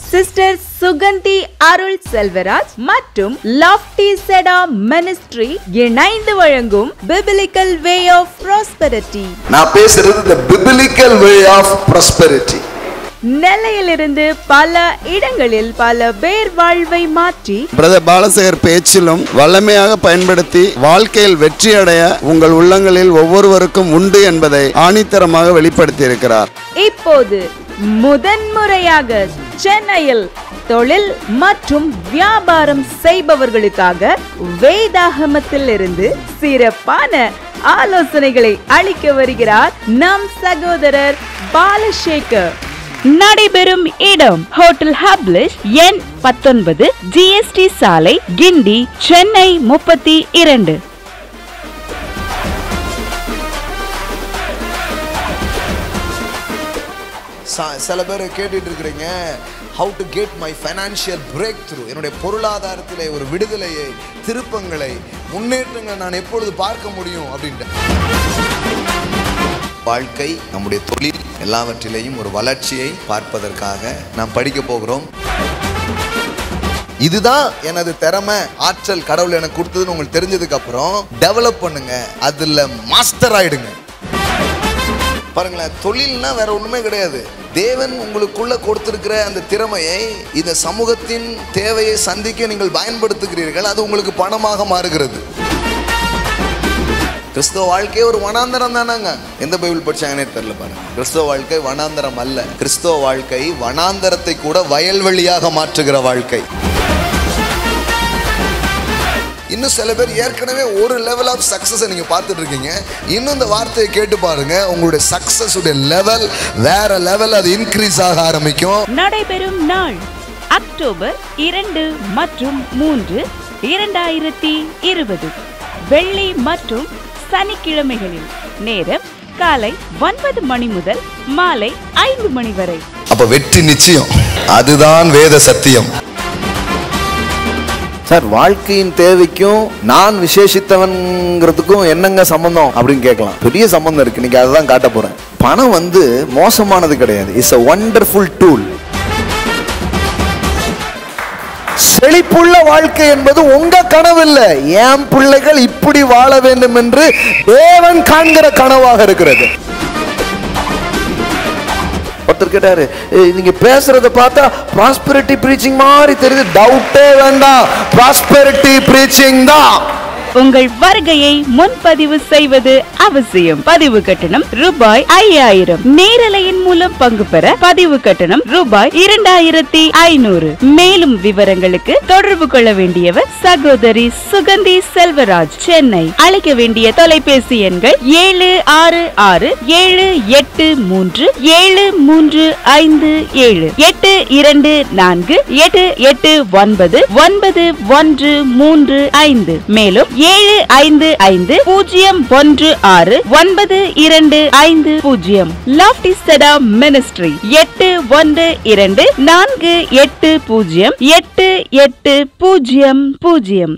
sister Suganthi அருள் செல்வராஜ் மற்றும் lofty செடா ministry இணைந்து வழங்கும் பிபிலிக்கல் வே ஆஃப் ப்ராஸ்பெரிட்டி நான் பேசுறது the biblical way of prosperity நெல்லையிலிருந்து பல இடங்களில் பல பேர் வாழ்வை மாற்றி பிரதர் பாலசேகர் பேச்சிலும் வல்லமையாக பயன்படுத்தி வாழ்க்கையில் வெற்றி அடைய உங்கள் உள்ளங்களில் ஒவ்வொருவருக்கும் உண்டு என்பதை ஆணித்தரமாக வெளிப்படுத்தி இருக்கிறார் இப்போது முதன்முறையாக சென்னையில் தொழில் மற்றும் வியாபாரம் செய்பவர்களுக்காக வேதாகமத்தில் இருந்து சிறப்பான ஆலோசனைகளை அளிக்க வருகிறார் நம் சகோதரர் பாலசேகர் நடைபெறும் இடம் ஹோட்டல் ஹப்லிஷ் எண் பத்தொன்பது ஜிஎஸ்டி சாலை கிண்டி சென்னை முப்பத்தி இரண்டு ச- சில பேர் கேட்டுட்டு இருக்கிறீங்க how to get my financial breakthrough என்னுடைய பொருளாதாரத்திலே ஒரு விடுதலையை திருப்பங்களை முன்னேற்றங்களை நான் எப்பொழுது பார்க்க முடியும் அப்படின்ட்டு வாழ்க்கை நம்முடைய தொழில் எல்லாவற்றிலேயும் ஒரு வளர்ச்சியை பார்ப்பதற்காக நாம் படிக்க போகிறோம் இதுதான் எனது திறமை ஆற்றல் கடவுள் எனக்கு கொடுத்ததுன்னு உங்களுக்கு தெரிஞ்சதுக்கு அப்புறம் டெவலப் பண்ணுங்க அதுல மாஸ்டர் ஆயிடுங்க பாருங்களேன் தொழில்னா வேற ஒண்ணுமே கிடையாது தேவன் உங்களுக்குள்ள கொடுத்திருக்கிற அந்த திறமையை இந்த சமூகத்தின் தேவையை சந்திக்க நீங்கள் பயன்படுத்துகிறீர்கள் அது உங்களுக்கு பணமாக மாறுகிறது கிறிஸ்தவ வாழ்க்கை ஒரு வனாந்தரம் தானாங்க எந்த பைபிள் படிச்சாங்கன்னே தெரியல பாருங்க கிறிஸ்தவ வாழ்க்கை வனாந்தரம் அல்ல கிறிஸ்தவ வாழ்க்கை வனாந்தரத்தை கூட வயல்வெளியாக மாற்றுகிற வாழ்க்கை இன்னும் சில பேர் ஏற்கனவே ஒரு லெவல் ஆஃப் சக்ஸஸை நீங்க பார்த்துட்டு இருக்கீங்க இன்னும் இந்த வார்த்தையை கேட்டு பாருங்க உங்களுடைய சக்சஸ் உடைய லெவல் வேற லெவல் அது இன்க்ரீஸ் ஆக ஆரம்பிக்கும் நடைபெறும் நாள் அக்டோபர் இரண்டு மற்றும் மூன்று இரண்டாயிரத்தி இருபது வெள்ளி மற்றும் சனிக்கிழமைகளில் நேரம் காலை ஒன்பது மணி முதல் மாலை ஐந்து மணி வரை அப்ப வெற்றி நிச்சயம் அதுதான் வேத சத்தியம் சார் வாழ்க்கையின் தேவைக்கும் நான் விசேஷித்தவன்ங்கிறதுக்கும் என்னங்க சம்பந்தம் அப்படின்னு கேட்கலாம் பெரிய சம்பந்தம் இருக்கு இன்னைக்கு அதுதான் காட்ட போறேன் பணம் வந்து மோசமானது கிடையாது இட்ஸ் a வண்டர்ஃபுல் டூல் செழிப்புள்ள வாழ்க்கை என்பது உங்க கனவு இல்ல என் பிள்ளைகள் இப்படி வாழ வேண்டும் என்று தேவன் காண்கிற கனவாக இருக்கிறது ஒருத்தர் கேட்டாரு "ஏய், நீங்க பேசுறத பார்த்தா ப்ராஸ்பெரிட்டி பிரீச்சிங் மாதிரி தெரியுது டவுட்டே வேண்டாம் ப்ராஸ்பெரிட்டி பிரீச்சிங் தான் உங்கள் வருகையை முன்பதிவு செய்வது அவசியம் பதிவு கட்டணம் ரூபாய் ஐயாயிரம் நேரலையின் மூலம் பங்கு பெற பதிவு கட்டணம் ரூபாய் இரண்டாயிரத்தி ஐநூறு மேலும் விவரங்களுக்கு தொடர்பு கொள்ள வேண்டியவர் சகோதரி சுகந்தி செல்வராஜ் சென்னை அழைக்க வேண்டிய தொலைபேசி எண்கள் ஏழு ஆறு ஆறு ஏழு எட்டு மூன்று ஏழு மூன்று ஐந்து ஏழு எட்டு இரண்டு நான்கு எட்டு எட்டு ஒன்பது ஒன்பது ஒன்று மூன்று ஐந்து மேலும் ஏழு ஐந்து ஐந்து பூஜ்ஜியம் ஒன்று ஆறு ஒன்பது இரண்டு ஐந்து பூஜ்ஜியம் லாப்டி செடா மினிஸ்ட்ரி எட்டு ஒன்று இரண்டு நான்கு எட்டு பூஜ்ஜியம் எட்டு எட்டு பூஜ்ஜியம் பூஜ்ஜியம்